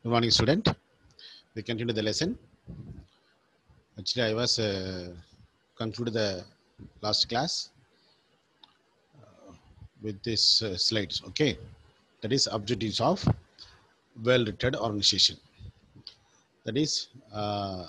Good morning, student. We continue the lesson. Actually, I was uh, concluded the last class uh, with this uh, slides. Okay, that is objectives of well-written organization. That is, uh,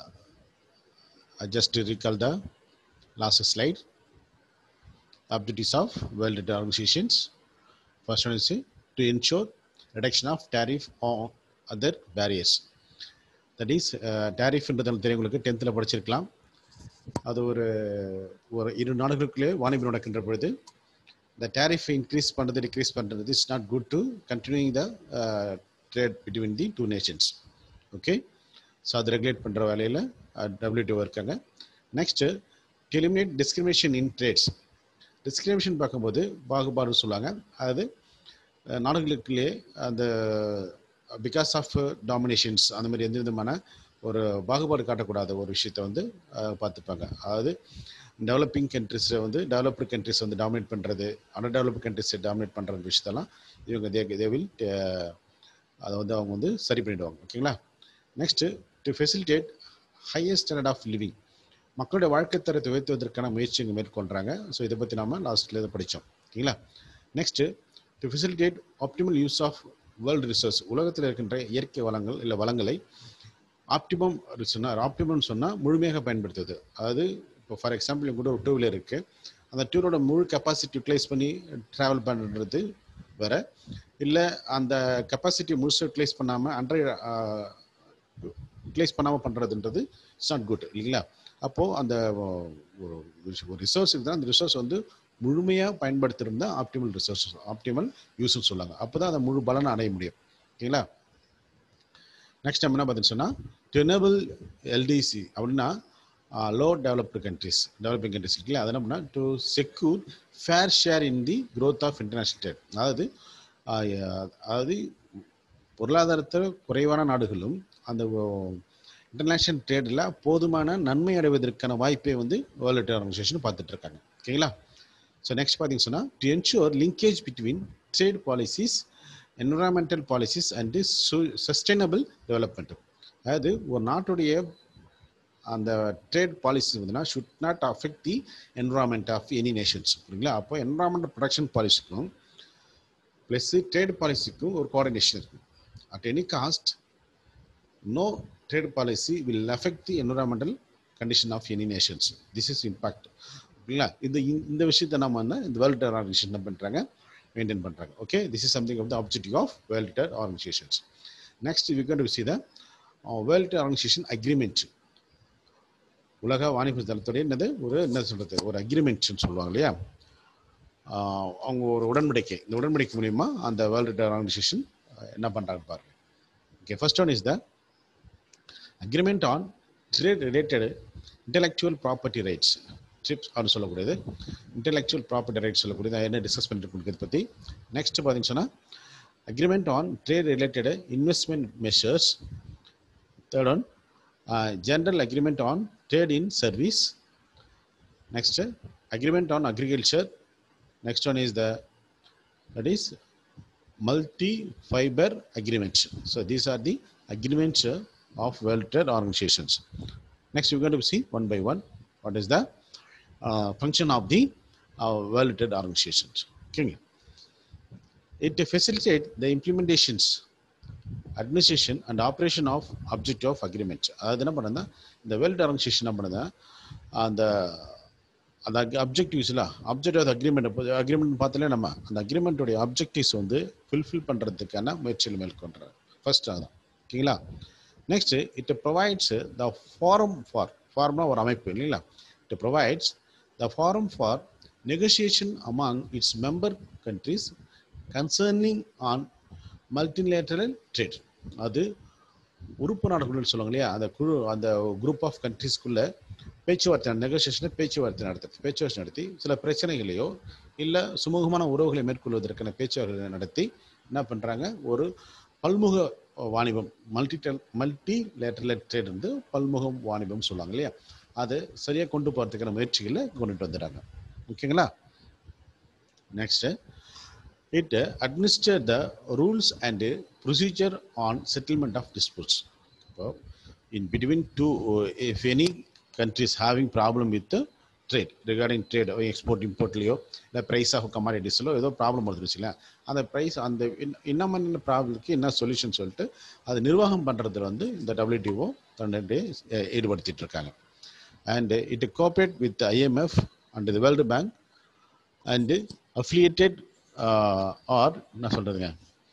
I just to recall the last slide. Objectives of well-written organizations. First one is uh, to ensure reduction of tariff on other barriers. That is டேரிஃப்ன்றது நமக்கு தெரியும் உங்களுக்கு டென்த்தில் படிச்சிருக்கலாம் அது ஒரு ஒரு இரு நாடுகளுக்குள்ளே வாணிபம் நடக்கின்ற பொழுது இந்த டேரிஃப் இன்க்ரீஸ் பண்ணுறது டிக்ரீஸ் பண்ணுறது is not good to continuing the trade between the two nations okay so அது ரெகுலேட் பண்ணுற வேலையில் டபிள்யூடிஓ இருக்காங்க next eliminate discrimination in trades discrimination பார்க்கும்போது பாகுபாடுன்னு சொல்லுவாங்க அதாவது நாடுகளுக்குள்ளே அந்த பிகாஸ் ஆஃப் டாமினேஷன்ஸ் அந்த மாதிரி எந்த விதமான ஒரு பாகுபாடு காட்டக்கூடாத ஒரு விஷயத்த வந்து பார்த்துப்பாங்க அதாவது டெவலப்பிங் கண்ட்ரிஸை வந்து டெவலப்டு கண்ட்ரிஸ் வந்து டாமினேட் பண்ணுறது அண்டர் டெவலப்டு கண்ட்ரிஸை டாமினேட் பண்ணுற விஷயத்தெல்லாம் இவங்க தே தேவில் அதை வந்து அவங்க வந்து சரி பண்ணிடுவாங்க ஓகேங்களா next to facilitate higher standard of living மக்களுடைய வாழ்க்கை தரத்தை உயர்த்துவதற்கான முயற்சி இங்கே மேற்கொள்கிறாங்க ஸோ இதை பற்றி நாம லாஸ்ட்டில் இதை படித்தோம் ஓகேங்களா next to facilitate optimal use of world resource உலகத்தில் இருக்கின்ற இயற்கை வளங்கள் இல்லை வளங்களை ஆப்டிமம் சொன்னால் ஆப்டிமம் சொன்னால் முழுமையாக பயன்படுத்துவது அதாவது இப்போ ஃபார் எக்ஸாம்பிள் கூட ஒரு டூ வீலர் இருக்குது அந்த டூரோட முழு கெப்பாசிட்டி யூட்டிலைஸ் பண்ணி ட்ராவல் பண்ணுறது வேற இல்லை அந்த கெப்பாசிட்டி முழுசு யூட்டிலைஸ் பண்ணாமல் அன்றை யூட்டிலைஸ் பண்ணாமல் பண்ணுறதுன்றது இட்ஸ் நாட் குட் இல்லைங்களா அப்போது அந்த ஒரு ஒரு ரிசோர்ஸ் இருக்குதுன்னா அந்த ரிசோர்ஸ் வந்து முழுமையாக பயன்படுத்திருந்தா ஆப்டிமல் ரிசோர்ஸ் ஆப்டிமல் யூஸ்னு சொல்லுவாங்க அப்போ தான் அதை முழு பலனை அடைய முடியும் ஓகேங்களா நெக்ஸ்ட் நம்ம என்ன பார்த்தீங்கன்னு சொன்னால் டு எனபிள் எல்டிசி அப்படின்னா low developed countries developing countries இருக்குல்ல அது என்ன பண்ணால் to secure fair share in the growth of international trade அதாவது அதாவது பொருளாதாரத்தில் குறைவான நாடுகளும் அந்த இன்டர்நேஷ்னல் ட்ரேடில் போதுமான நன்மை அடைவதற்கான வாய்ப்பை வந்து வேர்ல்டு ட்ரேட் ஆர்கனைசேஷன் பார்த்துட்டு இருக்காங்க ஓகேங்களா ஸோ நெக்ஸ்ட் பார்த்தீங்கன்னா சொன்னால் to ensure linkage between trade policies environmental policies and sustainable development அதாவது ஒரு நாட்டுடைய அந்த ட்ரேட் பாலிசி வந்துன்னா should not affect the environment of any nations புரியுங்களா அப்போ என்வரான்மெண்ட் ப்ரொடக்ஷன் பாலிசிக்கும் ப்ளஸ் ட்ரேட் பாலிசிக்கும் ஒரு கோஆர்டினேஷன் இருக்கும் at any cost no trade policy will affect the environmental condition of any nations this is impact ஓகேங்களா இந்த இந்த விஷயத்தை நம்ம வந்து இந்த வேர்ல்டு ஆர்கனைசேஷன் என்ன பண்ணுறாங்க மெயின்டைன் பண்ணுறாங்க okay this is something of the objective of world organisations next we can to see the world organisation agreement உலக வாணிப தளத்துடைய என்னது ஒரு என்ன சொல்கிறது ஒரு அக்ரிமெண்ட்னு சொல்லுவாங்க இல்லையா அவங்க ஒரு உடன்படிக்கை இந்த உடன்படிக்கை மூலியமா அந்த வேர்ல்டு ஆர்கனைசேஷன் என்ன பண்ணுறாங்க பாருங்க okay first one is the agreement on trade related intellectual property rights TRIPS அப்படின்னு சொல்லக்கூடியது இன்டெலெக்சுவல் ப்ராப்பர்ட்டி ரைட்ஸ் சொல்லக்கூடியது என்ன டிஸ்கஸ் பண்ணிட்டு இதை பற்றி நெக்ஸ்ட் பார்த்தீங்கன்னு சொன்னால் agreement on trade related investment measures third one general agreement on trade in service next agreement on agriculture next one is the that is multi fibre agreements so these are the agreements of world trade organisations next you can to see one by one what is the uh, function of the uh, World Trade Organizations. Okay. It facilitates the implementations, administration and operation of objective of agreement. அதாவது என்ன பண்ணுறதா இந்த world organisation என்ன பண்ணுறதா அந்த அந்த அப்ஜெக்டிவ்ஸில் objective of agreement agreement பார்த்தாலே நம்ம அந்த அக்ரிமெண்ட்டுடைய அப்ஜெக்டிவ்ஸ் வந்து ஃபுல்ஃபில் பண்ணுறதுக்கான முயற்சிகள் மேற்கொள்கிறார் ஃபர்ஸ்ட் அதான் ஓகேங்களா next it provides the forum for ஃபார்ம்னா ஒரு அமைப்பு இல்லைங்களா it provides the forum for negotiation among its member countries concerning on multilateral trade அது உறுப்பு நாடுகள்னு சொல்லுவாங்க இல்லையா அந்த குழு அந்த குரூப் ஆஃப் கண்ட்ரிஸ்க்குள்ள பேச்சுவார்த்தை நெகோசியேஷனை பேச்சுவார்த்தை நடத்துறது பேச்சுவார்த்தை நடத்தி சில பிரச்சனைகளையோ இல்லை சுமூகமான உறவுகளை மேற்கொள்வதற்கான பேச்சுவார்த்தை நடத்தி என்ன பண்ணுறாங்க ஒரு பல்முக வாணிபம் மல்டி மல்டி லேட்டரல் ட்ரேட் வந்து பல்முகம் வாணிபம் சொல்லுவாங்க இல்லையா அதை சரியாக கொண்டு போகிறதுக்கான முயற்சிகளை கொண்டுட்டு வந்துடுறாங்க ஓகேங்களா next it uh, administer the rules and uh, procedure on settlement of disputes. So, in between two, uh, if any countries having problem with the trade regarding trade export importலையோ இல்லை ப்ரைஸ் ஆஃப் கமாடிட்டிஸ்லோ ஏதோ problem வருதுச்சுல அந்த price அந்த இன்னும் என்ன ப்ராப்ளத்துக்கு என்ன solution சொல்லிட்டு அது நிர்வாகம் பண்ணுறதுல வந்து இந்த டபிள்யூடிஓ தன்னுடைய ஈடுபடுத்திட்டு இருக்காங்க and it cooperate with IMF and the world bank and affiliated or என்ன சொல்கிறதுங்க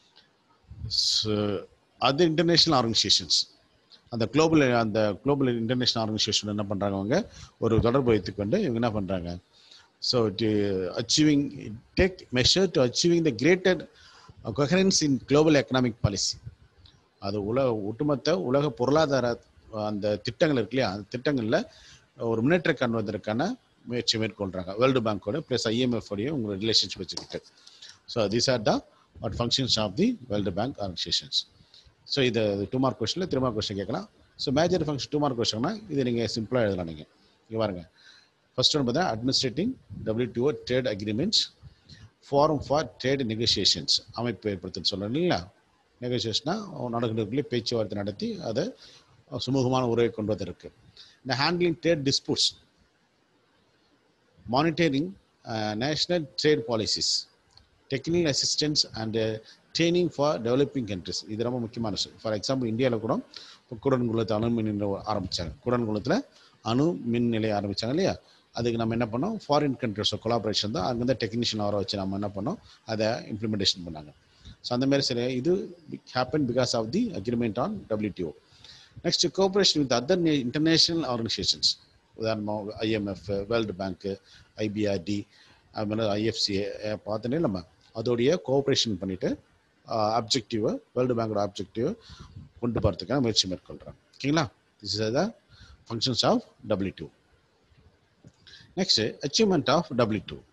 அதர் இன்டர்நேஷ்னல் ஆர்கனைசேஷன்ஸ் அந்த குளோபல் அந்த குளோபல் இன்டர்நேஷ்னல் ஆர்கனைசேஷன் என்ன பண்ணுறாங்க அவங்க ஒரு தொடர்பு வைத்துக்கொண்டு இவங்க என்ன பண்ணுறாங்க so to achieving take measure to achieving the greater coherence in global economic policy அது உலக ஒட்டுமொத்த உலக பொருளாதார அந்த திட்டங்கள் இருக்கு இல்லையா அந்த திட்டங்களில் ஒரு முன்னேற்றம் காண்பதற்கான முயற்சி மேற்கொள்கிறாங்க வேர்ல்டு பேங்கோட ப்ளஸ் ஐஎம்எஃப் உடைய உங்கள் ரிலேஷன்ஷிப் வச்சுக்கிட்டு so these are the what functions of the world bank organisations so இது டூ மார்க் கொஸ்டினில் த்ரீ மார்க் கொஸ்டின் கேட்கலாம் so major function two mark கொஸ்டின்னா இது நீங்கள் சிம்பிளாக எழுதலாம் நீங்கள் இங்கே பாருங்க ஃபர்ஸ்ட் ஒன்று பார்த்தா administrating WTO trade agreements forum for trade negotiations அமைப்பு ஏற்படுத்துன்னு சொல்கிறேன் இல்லைங்களா நெகோசியேஷனா நாடுகளுக்குள்ளே பேச்சுவார்த்தை நடத்தி அதை சுமூகமான உறவை கொண்டு வந்திருக்கு இந்த handling trade disputes monitoring national trade policies technical assistance and training for developing countries இது ரொம்ப முக்கியமான விஷயம் ஃபார் எக்ஸாம்பிள் இந்தியாவில் கூட இப்போ குடன்குளத்தை அணு மின் நிலையம் ஆரம்பித்தாங்க குடன்குளத்தில் அணு மின் நிலையம் ஆரம்பித்தாங்க இல்லையா அதுக்கு நம்ம என்ன பண்ணோம் ஃபாரின் கண்ட்ரிஸோட கொலாபரேஷன் தான் அங்கேருந்து டெக்னீஷியன் வர வச்சு நம்ம என்ன பண்ணோம் அதை இம்ப்ளிமெண்டேஷன் பண்ணாங்க ஸோ அந்த மாதிரி சில இது happen because of the agreement on WTO next cooperation with other international organisations உதாரணமாக ஐஎம்எஃப் வேர்ல்டு பேங்க்கு ஐபிஆர்டி அது மாதிரி ஐஎஃப்சி பார்த்தோன்னே நம்ம அதோடைய கோஆப்ரேஷன் பண்ணிட்டு அப்ஜெக்டிவை வேர்ல்டு பேங்கோட அப்ஜெக்டிவ் கொண்டு போகிறதுக்கான முயற்சி மேற்கொள்கிறோம் ஓகேங்களா this is the functions of WTO next achievement of WTO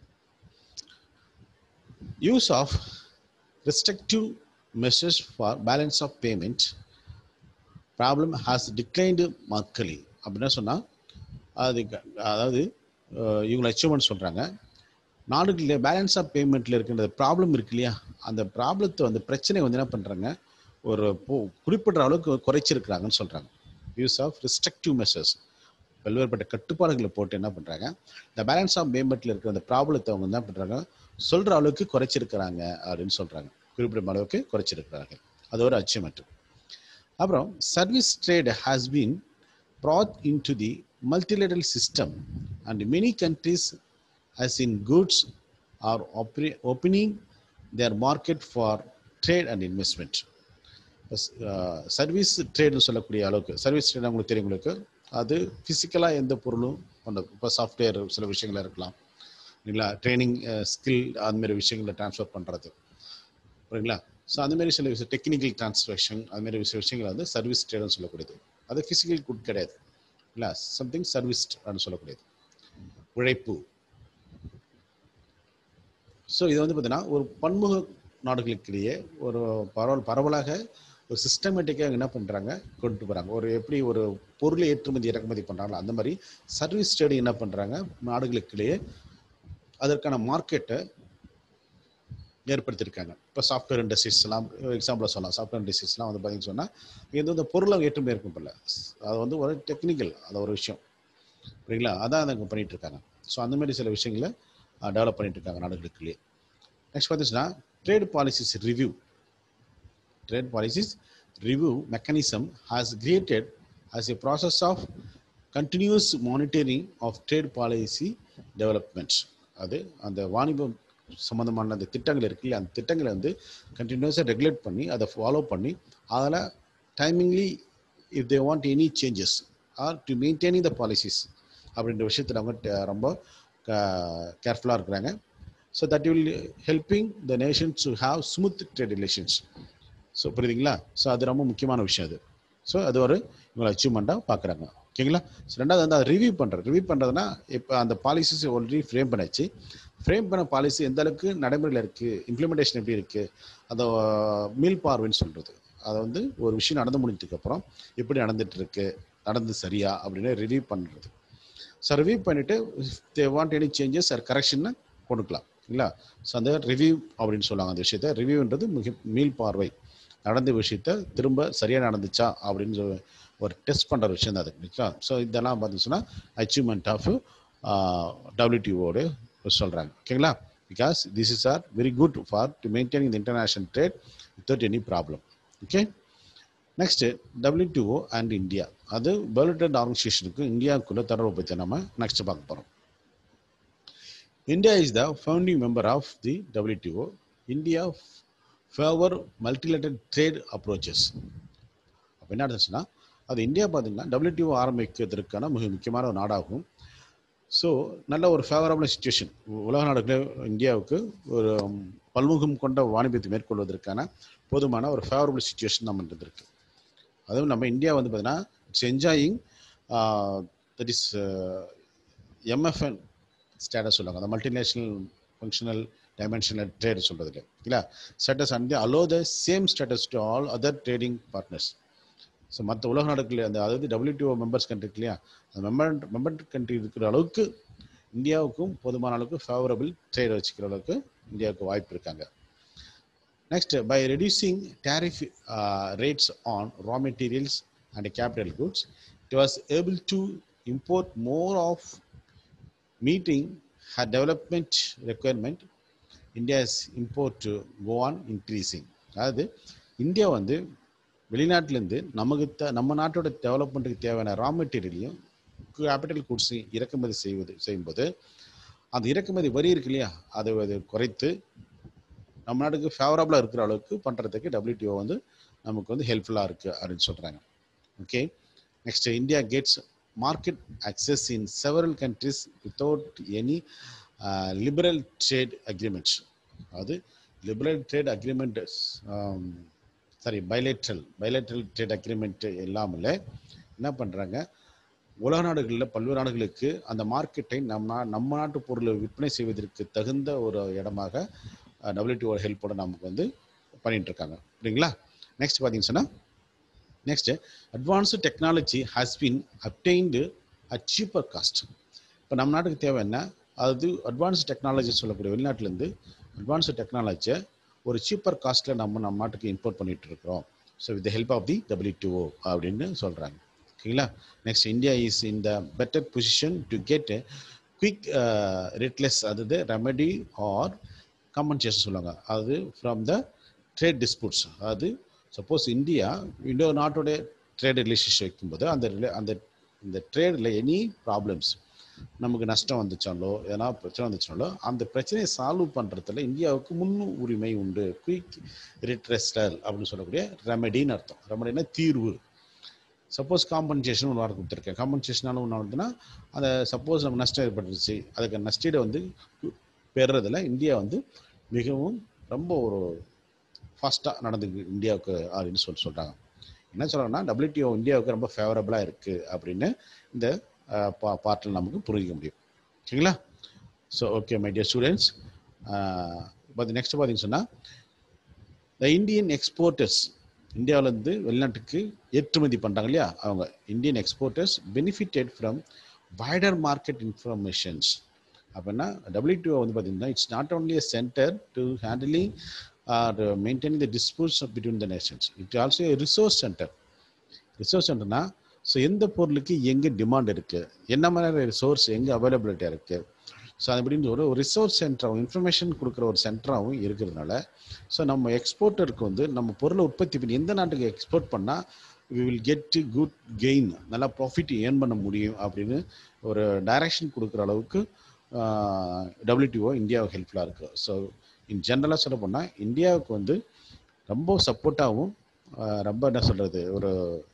use of restrictive measures for balance of payment problem has declined markedly அப்படின்னா சொன்னால் அது அதாவது இவங்களை அச்சீவ்மெண்ட் சொல்கிறாங்க நாடுகளில் பேலன்ஸ் ஆஃப் பேமெண்ட்டில் இருக்கின்ற ப்ராப்ளம் இருக்கு இல்லையா அந்த ப்ராப்ளத்தை வந்து பிரச்சனை வந்து என்ன பண்ணுறாங்க ஒரு குறிப்பிட்ட அளவுக்கு குறைச்சிருக்கிறாங்கன்னு சொல்கிறாங்க யூஸ் ஆஃப் ரிஸ்ட்ரக்டிவ் மெஷர்ஸ் பல்வேறுபட்ட கட்டுப்பாடுகளை போட்டு என்ன பண்ணுறாங்க இந்த பேலன்ஸ் ஆஃப் பேமெண்ட்டில் இருக்கிற அந்த ப்ராப்ளத்தை அவங்க என்ன பண்ணுறாங்க சொல்கிற அளவுக்கு குறைச்சிருக்கிறாங்க அப்படின்னு சொல்கிறாங்க குறிப்பிட்ட அளவுக்கு குறைச்சிருக்கிறாங்க அது ஒரு அச்சீவ்மெண்ட் அப்புறம் service trade has been brought into the multilateral system and many countries as in goods are opening their market for trade and investment service ட்ரேட்னு சொல்லக்கூடிய அளவுக்கு சர்வீஸ் ட்ரேட் உங்களுக்கு தெரியும் உங்களுக்கு அது ஃபிசிக்கலாக எந்த பொருளும் பண்ணுறது இப்போ சாஃப்ட்வேர் சில விஷயங்கள் இருக்கலாம் இல்லைங்களா ட்ரைனிங் ஸ்கில் அதுமாரி விஷயங்களை ட்ரான்ஸ்ஃபர் பண்ணுறது புரியுங்களா ஸோ அந்தமாரி சில விஷயம் டெக்னிக்கல் டிரான்ஸ்லேஷன் அதுமாரி சில விஷயங்கள் வந்து சர்வீஸ் ட்ரேடுன்னு சொல்லக்கூடியது அது ஃபிசிக்கல் குட் கிடையாது இல்லை சம்திங் சர்வீஸ்ட் அப்படின்னு சொல்லக்கூடியது உழைப்பு ஸோ இது வந்து பார்த்தீங்கன்னா ஒரு பன்முக நாடுகளுக்கிடையே ஒரு பரவல் பரவலாக ஒரு சிஸ்டமேட்டிக்காக என்ன பண்ணுறாங்க கொண்டு போகிறாங்க ஒரு எப்படி ஒரு பொருளை ஏற்றுமதி இறக்குமதி பண்ணுறாங்களோ அந்த மாதிரி சர்வீஸ் ட்ரேடிங் என்ன பண்ணுறாங்க நாடுகளுக்கிடையே அதற்கான மார்க்கெட்டை ஏற்படுத்தியிருக்காங்க இப்போ சாஃப்ட்வேர் இண்டஸ்ட்ரீஸ்லாம் எக்ஸாம்பிளாக சொல்லலாம் சாஃப்ட்வேர் இண்டஸ்ட்ரீஸ்லாம் வந்து பார்த்தீங்கன்னு சொன்னால் இது வந்து பொருளை ஏற்றுமதி இருக்கும் போல அது வந்து ஒரு டெக்னிக்கல் அது ஒரு விஷயம் சரிங்களா அதான் அவங்க பண்ணிட்டு இருக்காங்க ஸோ அந்த மாதிரி சில விஷயங்களை டெவலப் பண்ணிட்டு இருக்காங்க நாடுகளுக்குள்ளேயே நெக்ஸ்ட் பார்த்தீங்கன்னா trade policies review trade policies review mechanism has created as a process of continuous monitoring of trade policy development அது அந்த வாணிபம் சம்மந்தமான அந்த திட்டங்கள் இருக்கு இல்லையா அந்த திட்டங்களை வந்து கண்டினியூஸாக ரெகுலேட் பண்ணி அதை ஃபாலோ பண்ணி அதில் timingly if they want any changes or to maintaining the policies அப்படின்ற விஷயத்தில் அவங்க ரொம்ப கேர்ஃபுல்லாக இருக்கிறாங்க so that will helping the nation to have smooth trade relations so புரியுதுங்களா ஸோ அது ரொம்ப முக்கியமான விஷயம் அது ஸோ அது ஒரு இவங்களை அச்சீவ்மெண்ட்டாக பார்க்குறாங்க ஓகேங்களா ஸோ ரெண்டாவது வந்து அதை ரிவ்யூ பண்ணுறது ரிவ்யூ பண்ணுறதுனா இப்போ அந்த பாலிசிஸ் ஆல்ரெடி ஃப்ரேம் பண்ணாச்சு ஃப்ரேம் பண்ண பாலிசி எந்த அளவுக்கு நடைமுறையில் இருக்குது இம்ப்ளிமெண்டேஷன் எப்படி இருக்குது அதை மீள் பார்வைன்னு சொல்கிறது அதை வந்து ஒரு விஷயம் நடந்து முடிஞ்சதுக்கப்புறம் எப்படி நடந்துட்டு இருக்கு நடந்து சரியா அப்படின்னு ரிவ்யூ பண்ணுறது ஸோ ரிவ்யூ பண்ணிவிட்டு they want any changes or கரெக்ஷன்னு கொடுக்கலாம் இல்லை ஸோ அந்த ரிவ்யூ அப்படின்னு சொல்லுவாங்க அந்த விஷயத்த ரிவ்யூன்றது மிக மீள் பார்வை நடந்த விஷயத்த திரும்ப சரியாக நடந்துச்சா அப்படின்னு சொல்லி ஒரு டெஸ்ட் பண்ணுற விஷயம் தான் அது ஓகேங்களா ஸோ இதெல்லாம் பார்த்தீங்கன்னா அச்சீவ்மெண்ட் ஆஃப் டபிள்யூடிஓடு சொல்கிறாங்க ஓகேங்களா because this is or very good for to maintaining the international trade without any problem okay next WTO and India அது வேர்ல்ட் ட்ரேட் ஆர்கனைசேஷனுக்கு இந்தியாவுக்குள்ள தொடர்பு பற்றி நம்ம நெக்ஸ்ட் பார்க்க போகிறோம் India is the founding member of the WTO India favour multilateral trade approaches அப்போ என்ன இருந்துச்சுன்னா அது இந்தியா பார்த்தீங்கன்னா டபிள்யூடிஓ ஆரம்பிக்கிறதுக்கான மிக முக்கியமான ஒரு நாடாகும் ஸோ நல்ல ஒரு ஃபேவரபிள் சுச்சுவேஷன் உலக நாடுகளே இந்தியாவுக்கு ஒரு பல்முகம் கொண்ட வாணிபத்தை மேற்கொள்வதற்கான போதுமான ஒரு ஃபேவரபிள் சுச்சுவேஷன் நம்ம இருந்திருக்கு அதுவும் நம்ம இந்தியா வந்து பார்த்தீங்கன்னா it's enjoying that is MFN status சொல்லுவாங்க அந்த மல்டிநேஷனல் ஃபங்க்ஷனல் டைமென்ஷனல் ட்ரேட் சொல்கிறது இல்லை இல்லை status and allow the same status to all other trading partners so மற்ற உலக நாடுகள் அந்த அதாவது டபிள்யூடிஓ மெம்பர்ஸ் கண்ட்ரி இல்லையா அந்த மெம்பர் மெம்பர் கண்ட்ரி இருக்கிற அளவுக்கு இந்தியாவுக்கும் போதுமான அளவுக்கு ஃபேவரபிள் ட்ரேட் வச்சுக்கிற அளவுக்கு இந்தியாவுக்கு வாய்ப்பு இருக்காங்க next by reducing tariff rates on raw materials and capital goods it was able to import more of meeting her development requirement India's import go on increasing அதாவது இந்தியா வந்து வெளிநாட்டிலேருந்து நமக்கு த நம்ம நாட்டோட டெவலப்மெண்ட்டுக்கு தேவையான ரா மெட்டீரியலையும் கேபிட்டல் குட்ஸையும் இறக்குமதி செய்வது செய்யும்போது அந்த இறக்குமதி வரி இருக்கு இல்லையா அதை அது குறைத்து நம்ம நாட்டுக்கு ஃபேவரபுளாக இருக்கிற அளவுக்கு பண்ணுறதுக்கு டபிள்யூடிஓ வந்து நமக்கு வந்து ஹெல்ப்ஃபுல்லாக இருக்குது அப்படின்னு சொல்கிறாங்க okay next India gets market access in several countries without any liberal trade agreements அதாவது liberal trade agreement sorry bilateral bilateral trade agreement இல்லாமல் என்ன பண்ணுறாங்க உலக நாடுகளில் பல்வேறு நாடுகளுக்கு அந்த மார்க்கெட்டை நம்ம நம்ம நாட்டு பொருளை விற்பனை செய்வதற்கு தகுந்த ஒரு இடமாக டபிள்யூடிஓ ஹெல்ப்போட நமக்கு வந்து பண்ணிட்டு இருக்காங்க சரிங்களா நெக்ஸ்ட் பார்த்தீங்கன்னு சொன்னால் next advanced technology has been obtained at cheaper cost இப்போ நம்ம நாட்டுக்கு தேவை என்ன அது அட்வான்ஸ் டெக்னாலஜி சொல்லக்கூடிய வெளிநாட்டிலேருந்து அட்வான்ஸ்டு டெக்னாலஜியை ஒரு சீப்பர் காஸ்ட்டில் நம்ம நம்ம நாட்டுக்கு இம்போர்ட் பண்ணிட்டு இருக்கிறோம் so with help of the WTO அப்படின்னு சொல்கிறாங்க ஓகேங்களா next India is in the better position to get quick redress அதாவது ரெமடி ஆர் காம்பன்சேஷன் சொல்லுவாங்க அது ஃப்ரம் த ட்ரேட் டிஸ்பியூட்ஸ் அது சப்போஸ் இந்தியா இன்னொரு நாட்டோட ட்ரேட் ரிலேஷன்ஷிப் வைக்கும்போது அந்த ரிலே அந்த இந்த ட்ரேடில் எனி ப்ராப்ளம்ஸ் நமக்கு நஷ்டம் வந்துச்சாலோ எதனா பிரச்சனை வந்துச்சாலோ அந்த பிரச்சனையை சால்வ் பண்ணுறதுல இந்தியாவுக்கு முன்னு உரிமை உண்டு குயிக் ரிட்ரெஸ்டல் அப்படின்னு சொல்லக்கூடிய ரெமடின்னு அர்த்தம் ரெமடினா தீர்வு சப்போஸ் காம்பன்சேஷன் ஒன்று வார்த்தை கொடுத்துருக்கேன் காம்பன்சேஷனால ஒன்று வருதுன்னா அந்த சப்போஸ் நமக்கு நஷ்டம் ஏற்பட்டுருச்சு அதுக்கு நஷ்டீடை வந்து பெறுறதுல இந்தியா வந்து மிகவும் ரொம்ப ஒரு ஃபாஸ்ட்டாக நடந்துக்கு இந்தியாவுக்கு அப்படின்னு சொல்லி சொல்கிறாங்க என்ன சொல்கிறாங்கன்னா டபிள்யூடிஓ இந்தியாவுக்கு ரொம்ப ஃபேவரபுளாக இருக்குது அப்படின்னு இந்த பா பார்ட்டில் நமக்கு புரிஞ்சிக்க முடியும் சரிங்களா so okay my dear students பார்த்து நெக்ஸ்ட் பார்த்தீங்கன்னு சொன்னால் த இந்தியன் எக்ஸ்போர்ட்டர்ஸ் இந்தியாவிலேருந்து வெளிநாட்டுக்கு ஏற்றுமதி பண்ணுறாங்க இல்லையா அவங்க Indian exporters benefited from wider market informations அப்படின்னா டபிள்யூடிஓ வந்து பார்த்தீங்கன்னா it's not only a centre to handling or maintaining the disputes between the nations it also a resource centre resource சென்டர்னா ஸோ எந்த பொருளுக்கு எங்கே டிமாண்ட் இருக்குது என்ன மாதிரி ரிசோர்ஸ் எங்கே அவைலபிலிட்டியாக இருக்குது ஸோ அப்படின்னு ஒரு ரிசோர்ஸ் சென்டராகவும் இன்ஃபர்மேஷன் கொடுக்குற ஒரு சென்டராகவும் இருக்கிறதுனால ஸோ நம்ம எக்ஸ்போர்ட்டருக்கு வந்து நம்ம பொருளை உற்பத்தி பண்ணி எந்த நாட்டுக்கு எக்ஸ்போர்ட் பண்ணால் we will get good gain நல்லா ப்ராஃபிட் ஏர்ன் பண்ண முடியும் அப்படின்னு ஒரு டைரக்ஷன் கொடுக்குற அளவுக்கு டபிள்யூடிஓ இந்தியாவுக்கு ஹெல்ப்ஃபுல்லாக இருக்குது ஸோ இன் ஜென்ரலாக சொல்ல போனால் இந்தியாவுக்கு வந்து ரொம்ப சப்போர்ட்டாகவும் ரொம்ப என்ன சொல்கிறது ஒரு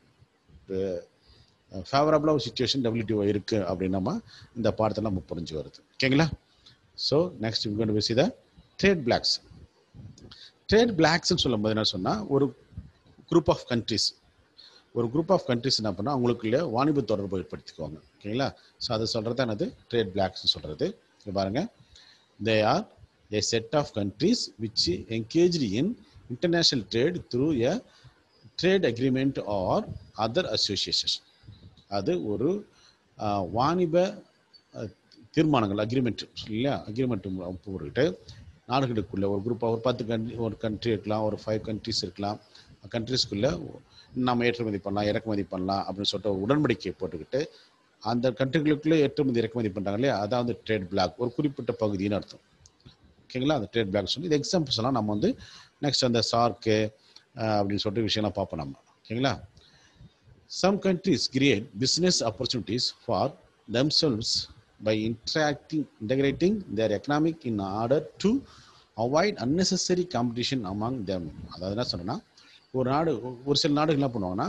ஃபேவரபுளாக ஒரு சுச்சுவேஷன் டபிள்யூடிஓ இருக்குது அப்படின்னு நம்ம இந்த பாடத்தில் நம்ம புரிஞ்சு வருது ஓகேங்களா ஸோ நெக்ஸ்ட் இங்கே பேசி த ட்ரேட் பிளாக்ஸ் ட்ரேட் பிளாக்ஸ்ன்னு சொல்லும்போது என்ன சொன்னால் ஒரு குரூப் ஆஃப் கண்ட்ரிஸ் ஒரு குரூப் ஆஃப் கண்ட்ரிஸ் என்ன பண்ணால் அவங்களுக்குள்ளே வாணிப தொடர்பு ஏற்படுத்திக்குவாங்க ஓகேங்களா ஸோ அதை சொல்கிறது தான் என்னது ட்ரேட் பிளாக்ஸ்னு சொல்கிறது இங்கே பாருங்கள் they are a set of countries which engaged in international trade through a trade agreement or other associations அது ஒரு வாணிப தீர்மானங்கள் அக்ரிமெண்ட் இல்லையா அக்ரிமெண்ட் போட்டுக்கிட்டு நாடுகளுக்குள்ள ஒரு குரூப்பாக ஒரு பத்து கண்ட்ரி ஒரு கண்ட்ரி இருக்கலாம் ஒரு ஃபைவ் கண்ட்ரிஸ் இருக்கலாம் கண்ட்ரிஸ்க்குள்ள நம்ம ஏற்றுமதி பண்ணலாம் இறக்குமதி பண்ணலாம் அப்படின்னு சொல்லிட்டு ஒரு உடன்படிக்கையை போட்டுக்கிட்டு அந்த கண்ட்ரிகளுக்குள்ளே ஏற்றுமதி இறக்குமதி பண்ணுறாங்க இல்லையா அதான் வந்து ட்ரேட் பிளாக் ஒரு குறிப்பிட்ட பகுதின்னு அர்த்தம் ஓகேங்களா அந்த ட்ரேட் பிளாக் சொல்லி இது எக்ஸாம்பிள்ஸ் எல்லாம் நம்ம வந்து நெக்ஸ்ட் அந்த சார்க்கு அப்படின்னு சொல்லிட்டு விஷயம்லாம் பார்ப்போம் நம்ம ஓகேங்களா some countries create business opportunities for themselves by interacting integrating their economic in order to avoid unnecessary competition among them அதாவது என்ன சொன்னா ஒரு நாடு ஒரு சில நாடுகள் என்ன பண்ணுவாங்கன்னா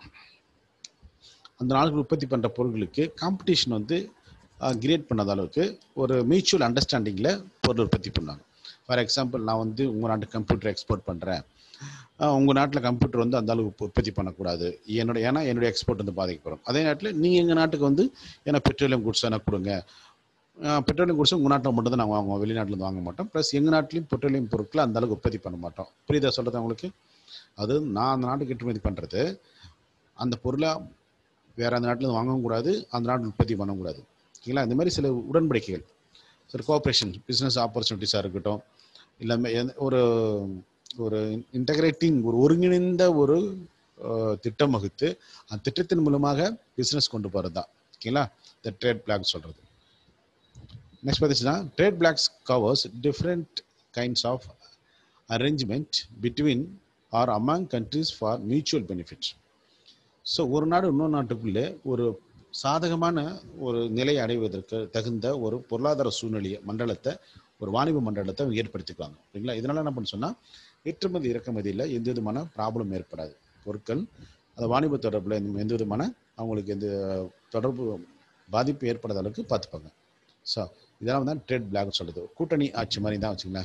அந்த நாடுகள் உற்பத்தி பண்ணுற பொருட்களுக்கு காம்படிஷன் வந்து கிரியேட் பண்ணாத அளவுக்கு ஒரு மியூச்சுவல் அண்டர்ஸ்டாண்டிங்கில் பொருள் உற்பத்தி பண்ணாங்க ஃபார் எக்ஸாம்பிள் நான் வந்து உங்கள் நாட்டுக்கு கம்ப்யூட்டர் எக்ஸ்போர்ட் பண்ணுறேன் உங்கள் நாட்டில் கம்ப்யூட்டர் வந்து அந்த அளவுக்கு உற்பத்தி பண்ணக்கூடாது என்னோட ஏன்னா என்னுடைய எக்ஸ்போர்ட் வந்து பாதிக்கப்படும் அதே நேரத்தில் நீங்கள் எங்கள் நாட்டுக்கு வந்து ஏன்னா பெட்ரோலியம் குட்ஸ் எனக்கு கொடுங்க பெட்ரோலியம் குட்ஸ் உங்கள் நாட்டில் மட்டும் தான் நாங்கள் வாங்குவோம் வெளிநாட்டில் வாங்க மாட்டோம் ப்ளஸ் எங்கள் நாட்டிலையும் பெட்ரோலியம் பொருட்களை அந்த அளவுக்கு உற்பத்தி பண்ண மாட்டோம் புரியுதா சொல்கிறது உங்களுக்கு அது நான் அந்த நாட்டுக்கு ஏற்றுமதி பண்ணுறது அந்த பொருளை வேற அந்த நாட்டில் வாங்கவும் கூடாது அந்த நாட்டில் உற்பத்தி பண்ணக்கூடாது ஓகேங்களா இந்த மாதிரி சில உடன்படிக்கைகள் சில கோஆப்ரேஷன் பிஸ்னஸ் ஆப்பர்ச்சுனிட்டிஸாக இருக்கட்டும் இல்லை ஒரு ஒரு இன்டகிரேட்டிங் ஒரு ஒருங்கிணைந்த ஒரு திட்டம் வகுத்து அந்த திட்டத்தின் மூலமாக பிஸ்னஸ் கொண்டு போகிறது தான் ஓகேங்களா இந்த ட்ரேட் பிளாக் சொல்கிறது நெக்ஸ்ட் பார்த்தீங்கன்னா trade blocs covers different kinds of arrangement between or among countries for mutual benefits so ஒரு நாடு இன்னொரு நாட்டுக்குள்ளே ஒரு சாதகமான ஒரு நிலை அடைவதற்கு தகுந்த ஒரு பொருளாதார சூழ்நிலையை மண்டலத்தை ஒரு வாணிப மண்டலத்தை ஏற்படுத்திக்குவாங்க சரிங்களா இதனால என்ன பண்ண சொன்னால் ஏற்றுமதி இறக்குமதியில் எந்த விதமான ப்ராப்ளம் ஏற்படாது பொருட்கள் அந்த வாணிப தொடர்பில் எந்த விதமான அவங்களுக்கு எந்த தொடர்பு பாதிப்பு ஏற்படாத அளவுக்கு பார்த்துப்பாங்க ஸோ இதெல்லாம் தான் ட்ரேட் பிளாக் சொல்லுது கூட்டணி ஆட்சி மாதிரி தான் வச்சுங்களேன்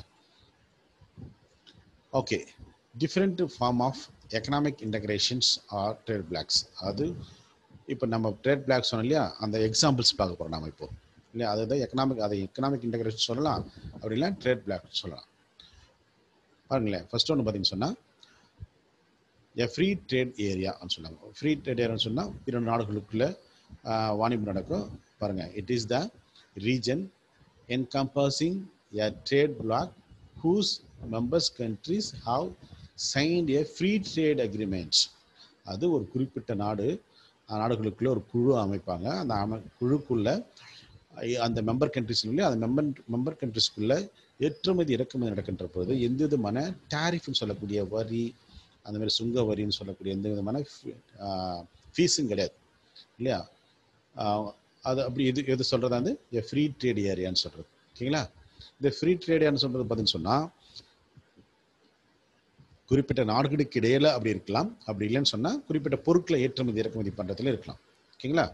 okay different form of economic integrations or trade blocs அது இப்போ நம்ம ட்ரேட் பிளாக் சொன்னோம் இல்லையா அந்த எக்ஸாம்பிள்ஸ் பார்க்க போகிறோம் நம்ம இப்போ இல்லையா அதுதான் எக்கனாமிக் அதை எக்கனாமிக் இன்டகிரேஷன் சொல்லலாம் அப்படி இல்லை ட்ரேட் பிளாக் சொல்லலாம் பாருங்களேன் ஃபர்ஸ்ட் ஒன்று பார்த்தீங்கன்னு சொன்னால் எ ஃப்ரீ ட்ரேட் ஏரியான்னு சொன்னாங்க ஃப்ரீ ட்ரேட் ஏரியான்னு சொன்னால் இரண்டு நாடுகளுக்குள்ள வாணிபம் நடக்கும் பாருங்கள் it is the region encompassing a trade bloc whose members countries have signed a free trade agreements அது ஒரு குறிப்பிட்ட நாடு நாடுகளுக்குள்ள ஒரு குழு அமைப்பாங்க அந்த அமை குழுக்குள்ள அந்த மெம்பர் கண்ட்ரிஸ்ல அந்த மெம்பர் மெம்பர் கண்ட்ரிஸ்க்குள்ள ஏற்றுமதி இறக்குமதி நடக்கின்ற பொழுது எந்த விதமான டேரிஃப்னு சொல்லக்கூடிய வரி அந்த மாதிரி சுங்க வரின்னு சொல்லக்கூடிய எந்த விதமான ஃபீஸும் கிடையாது இல்லையா அது அப்படி எது எது சொல்கிறதா வந்து ஃப்ரீ ட்ரேட் ஏரியான்னு சொல்கிறது ஓகேங்களா இந்த ஃப்ரீ ட்ரேட் ஏரியான்னு சொல்கிறது பார்த்தீங்கன்னு சொன்னால் குறிப்பிட்ட நாடுகளுக்கு இடையில அப்படி இருக்கலாம் அப்படி இல்லைன்னு சொன்னால் குறிப்பிட்ட பொருட்களை ஏற்றுமதி இறக்குமதி பண்ணுறதுல இருக்கலாம் ஓகேங்களா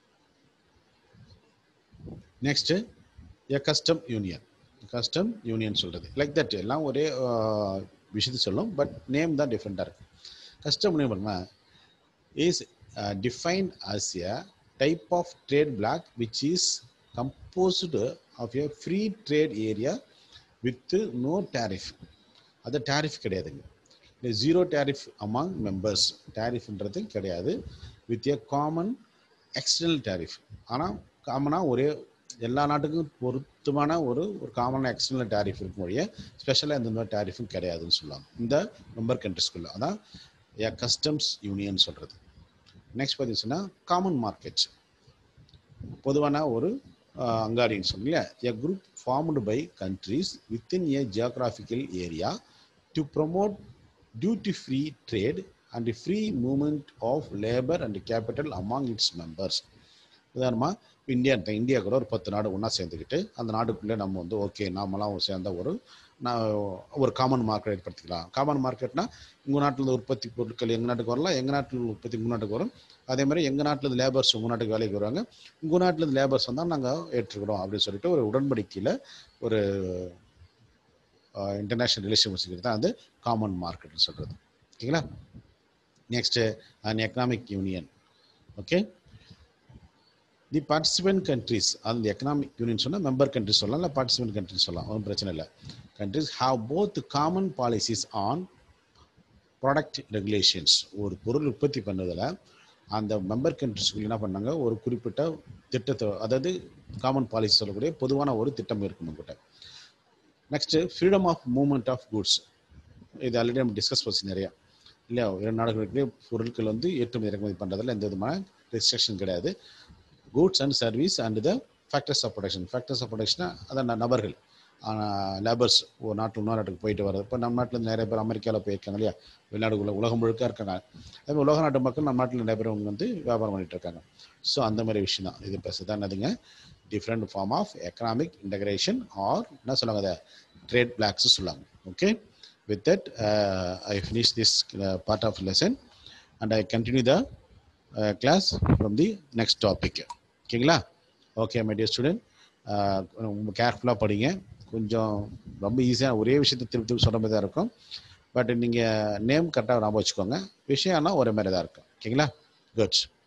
next a custom union custom union சொல்கிறது லைக் தட் எல்லாம் ஒரே விஷயத்தை சொல்லும் பட் நேம் தான் டிஃப்ரெண்ட்டாக இருக்கு custom union is defined as a type of trade bloc which is composed of a free trade area with no tariff அது tariff கிடையாதுங்க இல்லை ஜீரோ டேரிஃப் அமாங் மெம்பர்ஸ் டேரிஃப்ன்றது கிடையாது with a common external tariff ஆனால் காமனாக ஒரே எல்லா நாட்டுக்கும் பொருத்தமான ஒரு ஒரு காமன் எக்ஸ்டர்னல் டேரிஃப் இருக்கும் ஒழிய ஸ்பெஷலாக எந்த மாதிரி டேரிஃபும் கிடையாதுன்னு சொல்லுவாங்க இந்த மெம்பர் கண்ட்ரிஸ்குள்ள அதான் ஏ கஸ்டம்ஸ் யூனியன் சொல்கிறது நெக்ஸ்ட் பார்த்தீங்கன்னா காமன் மார்க்கெட் பொதுவான ஒரு அங்காடின்னு சொன்னீங்க a group formed by countries within a geographical area to promote duty free trade and free movement of labour and capital among its members உதாரணமாக India India கூட ஒரு பத்து நாடு ஒன்றா சேர்ந்துக்கிட்டு அந்த நாட்டுக்குள்ளே நம்ம வந்து ஓகே நாமெல்லாம் சேர்ந்த ஒரு நான் ஒரு காமன் மார்க்கெட் ஏற்படுத்திக்கலாம் காமன் மார்க்கெட்னா உங்கள் நாட்டில் உற்பத்தி பொருட்கள் எங்கள் நாட்டுக்கு வரலாம் எங்கள் நாட்டில் உற்பத்தி உங்கள் நாட்டுக்கு வரும் அதே மாதிரி எங்கள் நாட்டில் லேபர்ஸ் உங்கள் நாட்டுக்கு வேலைக்கு வருவாங்க உங்கள் நாட்டில் லேபர்ஸ் வந்தால் நாங்கள் ஏற்றுக்கிறோம் அப்படின்னு சொல்லிட்டு ஒரு உடன்படிக்கையில் ஒரு இன்டர்நேஷ்னல் ரிலேஷன் வச்சுக்கிறது தான் வந்து காமன் மார்க்கெட்னு சொல்கிறது ஓகேங்களா next and economic union okay the participant countries அந்த எக்கனாமிக் யூனியன் சொன்னால் மெம்பர் கண்ட்ரிஸ் சொல்லலாம் இல்லை பார்ட்டிசிபென்ட் கண்ட்ரிஸ் சொல்லலாம் ஒன்றும் பிரச்சனை இல்லை countries have both common policies on product regulations ஒரு பொருள் உற்பத்தி பண்ணுறதில் அந்த மெம்பர் கண்ட்ரிஸ்க்கு என்ன பண்ணாங்க ஒரு குறிப்பிட்ட திட்டத்தை அதாவது காமன் பாலிசி சொல்லக்கூடிய பொதுவான ஒரு திட்டம் இருக்கும் நம்மகிட்ட next freedom of movement of goods இது ஆல்ரெடி நம்ம டிஸ்கஸ் பண்ணி நிறையா இல்லையா இரண்டு நாடுகளுக்கு பொருட்கள் வந்து ஏற்றுமதி இறக்குமதி பண்ணுறதுல எந்த விதமான ரெஸ்ட்ரிக்ஷன் கிடையாது goods and service and the factors of production factors of ப்ரொடக்ஷனா அதான் நபர்கள் லேபர்ஸ் ஒரு நாட்டு இன்னொரு நாட்டுக்கு போயிட்டு வர்றது இப்போ நம்ம நாட்டில் நிறைய பேர் அமெரிக்காவில் போயிருக்காங்க இல்லையா வெளிநாடுக்குள்ள உலகம் முழுக்க இருக்காங்க அதே மாதிரி உலக நாட்டு மக்கள் நம்ம நாட்டில் நிறைய பேர் அவங்க வந்து வியாபாரம் பண்ணிட்டு இருக்காங்க ஸோ அந்த மாதிரி விஷயம் தான் இது பேசுறது என்னதுங்க different form of economic integration or என்ன சொல்லுவாங்க அதை ட்ரேட் பிளாக்ஸ் சொல்லுவாங்க okay with that I finish this part of lesson and I continue the class from the next topic ஓகேங்களா ஓகே மை டியர் ஸ்டூடெண்ட் ரொம்ப கேர்ஃபுல்லாக படிங்க கொஞ்சம் ரொம்ப ஈஸியாக ஒரே விஷயத்தை திருப்பி திருப்பி சொல்கிற மாதிரி தான் இருக்கும் பட் நீங்கள் நேம் கரெக்டாக ஞாபகம் வச்சுக்கோங்க விஷயம்னா ஒரே மாதிரி தான் இருக்கும் ஓகேங்களா குட்ஸ்